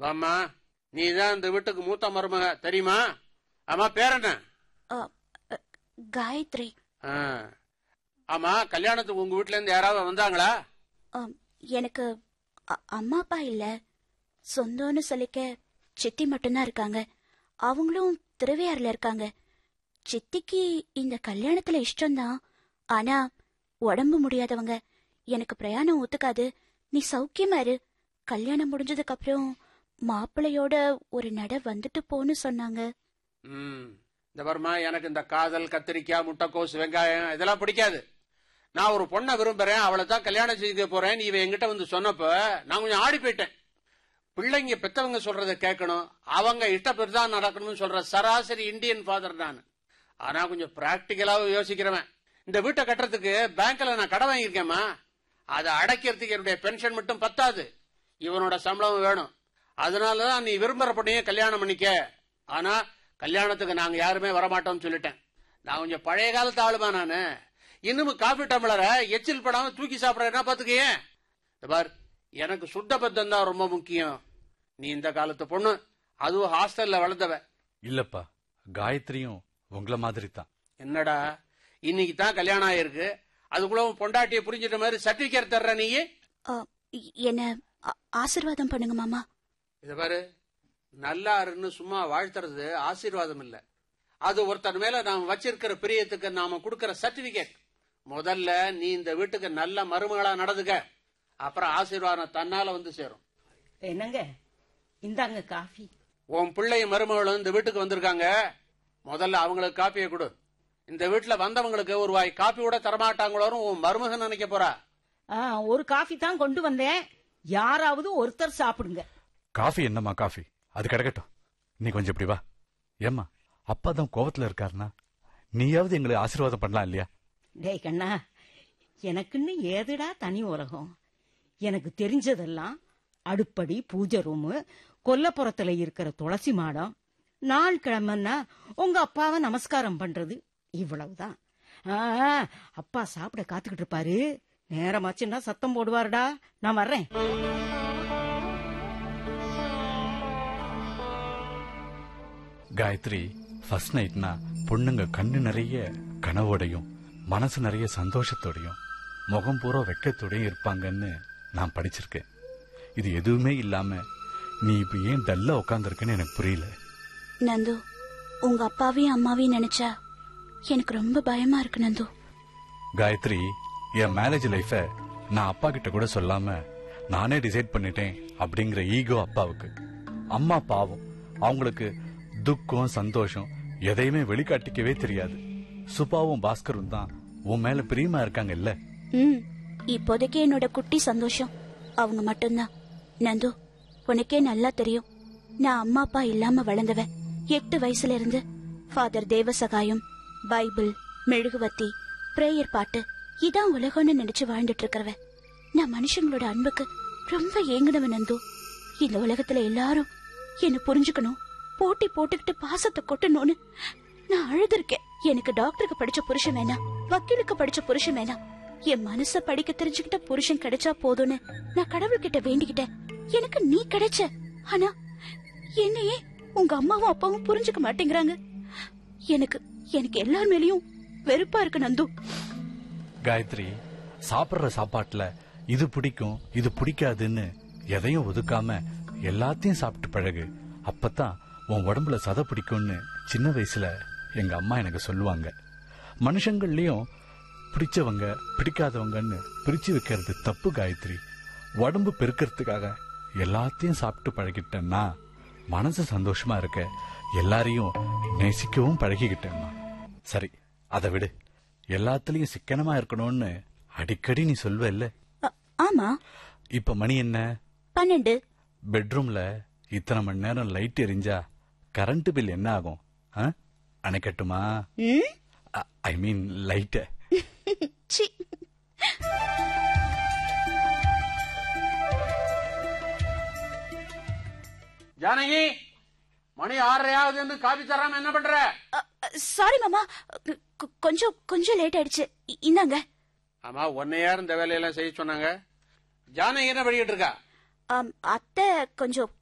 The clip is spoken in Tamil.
வாம்மா நீ தான் இந்த வீட்டுக்கு மூத்த மருமக தெரியுமா ஆமா பேர் என்ன அ, அ, காயத்ரி ஆ. ஆமா கல்யாணத்துக்கு உங்க வீட்ல இருந்து யாராவது வந்தாங்களா அம், எனக்கு அ- அம்மா அப்பா இல்ல சொந்தம்னு சொல்லிக்க சித்தி மட்டும்தான் இருக்காங்க அவங்களும் திருவையாறுல இருக்காங்க சித்திக்கு இந்த கல்யாணத்துல இஷ்டம்தான் ஆனா உடம்பு முடியாதவங்க எனக்கு பிரயாணம் ஒத்துக்காது நீ சௌக்கியமா இரு கல்யாணம் முடிஞ்சதுக்கு அப்புறம் மாப்பிள்ளையோட ஒரு நட வந்துட்டு போன்னு சொன்னாங்க ம் இந்த வருமா எனக்கு இந்த காதல் கத்திரிக்காய் முட்டைக்கோஸ் வெங்காயம் இதெல்லாம் பிடிக்காது நான் ஒரு பொண்ணை விரும்புறேன் அவளை தான் கல்யாணம் செய்ய போறேன் நீ இவன் என்கிட்ட வந்து சொன்னப்ப நான் கொஞ்சம் ஆடி போயிட்டேன் பிள்ளைங்க பெத்தவங்க சொல்றத கேட்கணும் அவங்க இஷ்டப்படி தான் நடக்கணும்னு சொல்ற சராசரி இந்தியன் ஃபாதர் நான் ஆனா கொஞ்சம் பிராக்டிக்கலாவும் யோசிக்கிறவன் இந்த வீட்டை கட்டுறதுக்கு பேங்க்ல நான் கடன் வாங்கியிருக்கேம்மா அதை அடைக்கிறதுக்கு என்னுடைய பென்ஷன் மட்டும் பத்தாது இவனோட சம்பளம் வேணும் அதனாலதான் நீ விரும்புற பொண்ணையே கல்யாணம் பண்ணிக்க ஆனா கல்யாணத்துக்கு நாங்க யாருமே வரமாட்டோம்னு சொல்லிட்டேன் நான் கொஞ்சம் பழைய காலத்து ஆளுமா நானு இன்னும் காபி டம்ளரை எச்சில் படாம தூக்கி சாப்பிடறேன்னா பாத்துக்கயே இந்த பார் எனக்கு சுத்த பத்தம் தான் ரொம்ப முக்கியம் நீ இந்த காலத்து பொண்ணு அதுவும் ஹாஸ்டல்ல வளர்ந்தவ இல்லப்பா காயத்ரியும் உங்கள மாதிரி தான் என்னடா இன்னைக்கு தான் கல்யாணம் ஆயிருக்கு அதுக்குள்ள உன் பொண்டாட்டியை புரிஞ்சிட்ட மாதிரி சர்டிபிகேட் தர்ற நீ அ, என்ன ஆ- ஆசீர்வாதம் பண்ணுங்க மாமா இத பாரு நல்லா இருன்னு சும்மா வாழ்த்துறது ஆசீர்வாதம் இல்ல அது ஒருத்தர் மேல நாம் வச்சிருக்கிற பிரியத்துக்கு நாம கொடுக்கிற சர்டிபிகேட் முதல்ல நீ இந்த வீட்டுக்கு நல்ல மருமகளா நடந்துக்க அப்புறம் ஆசீர்வாதம் தன்னால வந்து சேரும் என்னங்க இந்தாங்க காஃபி உன் பிள்ளையும் மருமகளும் இந்த வீட்டுக்கு வந்திருக்காங்க முதல்ல அவங்களுக்கு காப்பியை கொடு இந்த வீட்டுல வந்தவங்களுக்கு ஒரு வாய் காப்பி கூட தரமாட்டாங்களோன்னு உன் மருமகன் நினைக்க போறா ஆ, ஒரு காஃபி தான் கொண்டு வந்தேன் யாராவது ஒருத்தர் சாப்பிடுங்க காஃபி என்னம்மா காஃபி அது கிடக்கட்டும் நீ கொஞ்சம் இப்படி வா ஏம்மா அப்பா தான் கோவத்துல இருக்காருனா நீயாவது எங்களுக்கு ஆசீர்வாதம் பண்ணலாம் இல்லையா டேய் கண்ணா எனக்குன்னு ஏதுடா தனி உலகம் எனக்கு தெரிஞ்சதெல்லாம் அடுப்படி பூஜை ரூமு கொல்லப்புறத்துல இருக்கிற துளசி மாடம் நாள் கிழமைன்னா உங்க அப்பாவை நமஸ்காரம் பண்றது இவ்வளவுதான் ஆ, அப்பா சாப்பிட காத்துக்கிட்டு இருப்பாரு நேரமாச்சுன்னா சத்தம் போடுவாருடா நான் வர்றேன் காயத்ரி ஃபர்ஸ்ட் நைட்னா பொண்ணுங்க கண்ணு நிறைய கனவோடையும் மனசு நிறைய சந்தோஷத்தோடையும் முகம் பூரா வெக்கத்தோடையும் இருப்பாங்கன்னு நான் படிச்சிருக்கேன் இது எதுவுமே இல்லாம நீ இப்ப ஏன் டல்லா உட்காந்துருக்கன்னு எனக்கு புரியல நந்து உங்க அப்பாவையும் அம்மாவையும் நினைச்சா எனக்கு ரொம்ப பயமா இருக்கு நந்து காயத்ரி என் மேரேஜ் லைஃப நான் அப்பா கிட்ட கூட சொல்லாம நானே டிசைட் பண்ணிட்டேன் அப்படிங்கிற ஈகோ அப்பாவுக்கு அம்மா பாவம் அவங்களுக்கு துக்கம் சந்தோஷம் எதையுமே வெளிக்காட்டிக்கவே தெரியாது சுபாவும் பாஸ்கரும் தான் உன் மேல பிரியமா இருக்காங்க இல்ல ம் இப்போதைக்கு என்னோட குட்டி சந்தோஷம் அவங்க மட்டும்தான் நந்து உனக்கே நல்லா தெரியும் நான் அம்மா அப்பா இல்லாம வளர்ந்தவன் எட்டு வயசுல இருந்து ஃபாதர் தேவசகாயம் பைபிள் மெழுகுவத்தி பிரேயர் பாட்டு இதான் உலகம்னு நினைச்சு வாழ்ந்துட்டு இருக்கிறவன் நான் மனுஷங்களோட அன்புக்கு ரொம்ப ஏங்குனவன் நந்து இந்த உலகத்துல எல்லாரும் என்ன புரிஞ்சுக்கணும் போட்டி போட்டுக்கிட்டு பாசத்தை கொட்டணும்னு நான் அழுதுருக்கேன் எனக்கு டாக்டருக்கு படிச்ச புருஷன் வேணாம் வக்கீலுக்கு படிச்ச புருஷன் வேணாம் என் மனச படிக்க தெரிஞ்சுக்கிட்ட புருஷன் கிடைச்சா போதும்னு நான் கடவுள்கிட்ட வேண்டிக்கிட்டேன் எனக்கு நீ கிடைச்ச ஆனா என்னையே உங்க அம்மாவும் அப்பாவும் புரிஞ்சுக்க மாட்டேங்கிறாங்க எனக்கு எனக்கு எல்லார் மேலயும் வெறுப்பா இருக்கு நந்து காயத்ரி சாப்பிடுற சாப்பாட்டுல இது பிடிக்கும் இது பிடிக்காதுன்னு எதையும் ஒதுக்காம எல்லாத்தையும் சாப்பிட்டு பழகு அப்பதான் உன் உடம்புல சதை பிடிக்கும்னு சின்ன வயசுல எங்க அம்மா எனக்கு சொல்லுவாங்க மனுஷங்கள்லயும் பிடிச்சவங்க பிடிக்காதவங்கன்னு பிரிச்சு வைக்கிறது தப்பு காயத்ரி உடம்பு பெருக்கிறதுக்காக எல்லாத்தையும் சாப்பிட்டு பழகிட்டேன்னா மனசு சந்தோஷமா இருக்க எல்லாரையும் நேசிக்கவும் பழகிக்கிட்டேம்மா சரி அதை விடு எல்லாத்துலயும் சிக்கனமா இருக்கணும்னு அடிக்கடி நீ சொல்வ இல்ல அ- ஆமா இப்ப மணி என்ன பன்னெண்டு பெட்ரூம்ல இத்தனை மணி நேரம் லைட் எரிஞ்சா கரண்ட் பில் என்ன ஆகும் ஆ? அணைக்கட்டுமா ம்? ஐ மீன் லைட்ட சீ. ஜானகி மணி ஆறரையாவதுன்னு காபி தராம என்ன பண்ற அ, அ, சாரி மாமா கொ- கொ- கொஞ்சம் கொஞ்சம் லேட் ஆயிடுச்சு இ- இந்தாங்க ஆமா ஒன்னை யார் இந்த வேலையெல்லாம் செய்ய சொன்னாங்க ஜானகி என்ன படிக்கிட்டு இருக்கா ஆம், அத்தை கொஞ்சம்